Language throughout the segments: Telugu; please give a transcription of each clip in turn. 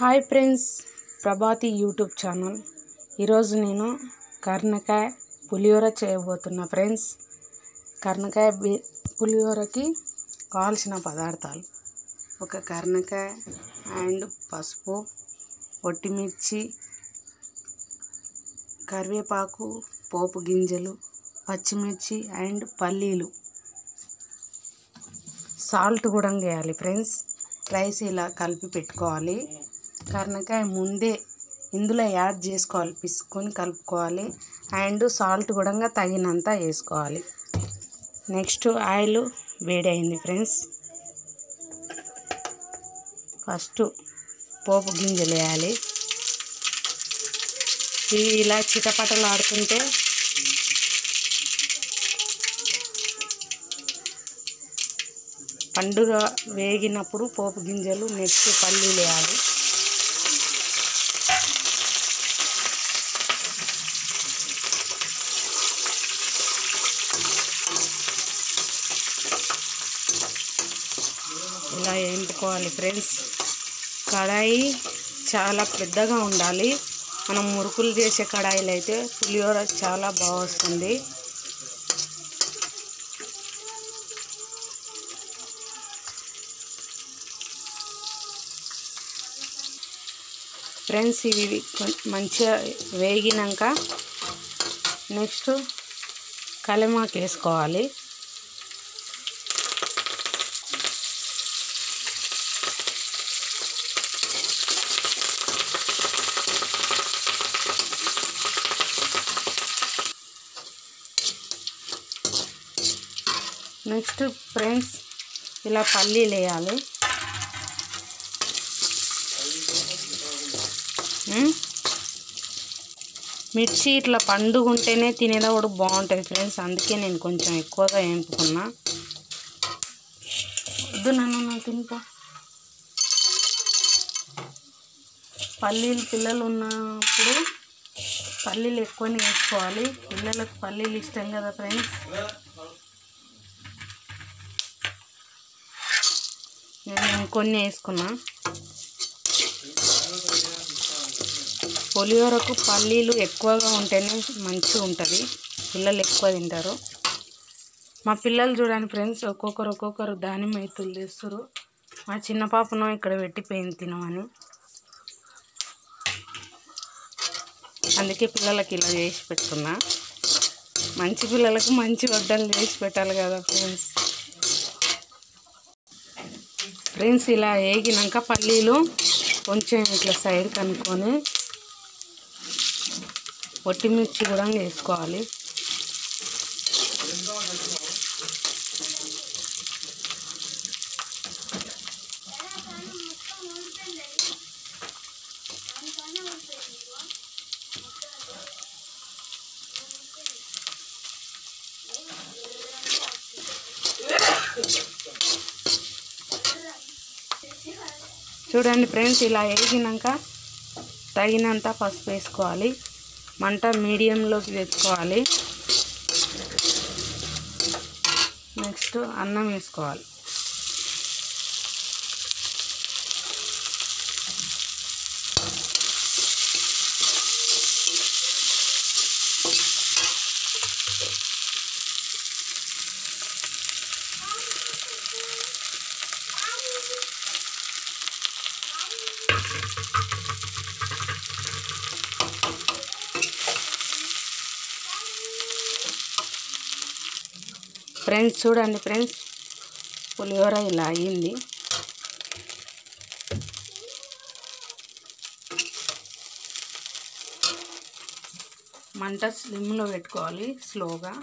Hi friends Prabhati YouTube channel ఈరోజు నేను కర్నకాయ పులిహోర చేయబోతున్నా ఫ్రెండ్స్ కర్నకాయ బి పులిహోరకి కావాల్సిన పదార్థాలు ఒక కర్నకాయ అండ్ పసుపు ఒట్టిమిర్చి కరివేపాకు పోపు గింజలు పచ్చిమిర్చి అండ్ పల్లీలు సాల్ట్ కూడా వేయాలి ఫ్రెండ్స్ రైస్ ఇలా కలిపి పెట్టుకోవాలి కర్నకాయ ముందే ఇందులో యాడ్ చేసుకోవాలి పిసుకొని కలుపుకోవాలి అండ్ సాల్ట్ కూడా తగినంత వేసుకోవాలి నెక్స్ట్ ఆయిల్ వేడైంది ఫ్రెండ్స్ ఫస్ట్ పోపు గింజలు వేయాలి ఇవి ఇలా చిటపటలు ఆడుతుంటే పండుగ వేగినప్పుడు పోపు గింజలు నెక్స్ట్ పల్లీలు వేయాలి ఇలా వేయించుకోవాలి ఫ్రెండ్స్ కడాయి చాలా పెద్దగా ఉండాలి మనం మురుకులు చేసే కడాయిలు అయితే పులిహోర చాలా బాగా వస్తుంది ఫ్రెండ్స్ ఇవి కొం- మంచిగా వేగినాక నెక్స్ట్ కలమాకు వేసుకోవాలి నెక్స్ట్ ఫ్రెండ్స్ ఇలా పల్లీలు వేయాలి ఉమ్. మిర్చి ఇట్లా పండుగ ఉంటేనే తినేటప్పుడు బాగుంటుంది ఫ్రెండ్స్ అందుకే నేను కొంచెం ఎక్కువగా వేపుకున్నా వద్దు నన్ను నాకు తినిపో పల్లీలు పిల్లలు ఉన్నప్పుడు పల్లీలు ఎక్కువనే వేసుకోవాలి పిల్లలకు పల్లీలు ఇష్టం కదా ఫ్రెండ్స్ నేను కొన్ని వేసుకున్నా పులిహోరకు పల్లీలు ఎక్కువగా ఉంటేనే మంచిగా ఉంటుంది పిల్లలు ఎక్కువ తింటారు మా పిల్లలు చూడండి ఫ్రెండ్స్ ఒక్కొక్కరు ఒక్కొక్కరు దానిమ్మ ఎత్తులు తెస్తారు మా చిన్న పాపను ఇక్కడ పెట్టిపోయింది తినమని అందుకే పిల్లలకి ఇలా చేసి పెట్టుకున్నా మంచి పిల్లలకు మంచి వడ్డలు చేసి పెట్టాలి కదా ఫ్రెండ్స్ ఫ్రెండ్స్ ఇలా వేగినాక పల్లీలు కొంచెం ఇట్లా సైడ్ కనుక్కొని ఒట్టిమిర్చి కూడా వేసుకోవాలి చూడండి ఫ్రెండ్స్ ఇలా వేగినాక తగినంత పసుపు వేసుకోవాలి మంట మీడియంలోకి తెచ్చుకోవాలి నెక్స్ట్ అన్నం వేసుకోవాలి ఫ్రెండ్స్ చూడండి ఫ్రెండ్స్ పులిహోర ఇలా అయ్యింది మంట స్లిమ్లో పెట్టుకోవాలి స్లోగా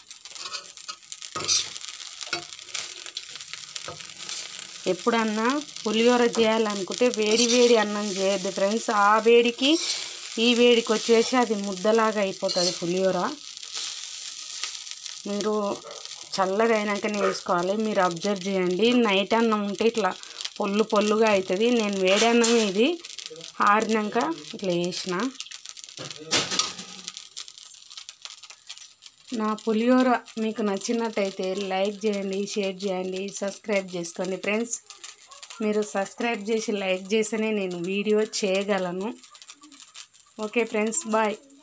ఎప్పుడన్నా పులిహోర చేయాలనుకుంటే వేడి వేడి అన్నం చేయొద్దు ఫ్రెండ్స్ ఆ వేడికి ఈ వేడికి వచ్చేసి అది ముద్దలాగా అయిపోతుంది పులిహోర మీరు చల్లగా అయినాకనే వేసుకోవాలి మీరు అబ్జర్వ్ చేయండి నైట్ అన్నం ఉంటే ఇట్లా పొల్లు పొల్లుగా అవుతుంది నేను వేడి అన్నం ఇది ఆరినాక ఇట్లా వేసిన నా పులిహోర మీకు నచ్చినట్టయితే లైక్ చేయండి షేర్ చేయండి సబ్స్క్రైబ్ చేసుకోండి ఫ్రెండ్స్ మీరు సబ్స్క్రైబ్ చేసి లైక్ చేస్తేనే నేను వీడియో చేయగలను ఓకే ఫ్రెండ్స్ బాయ్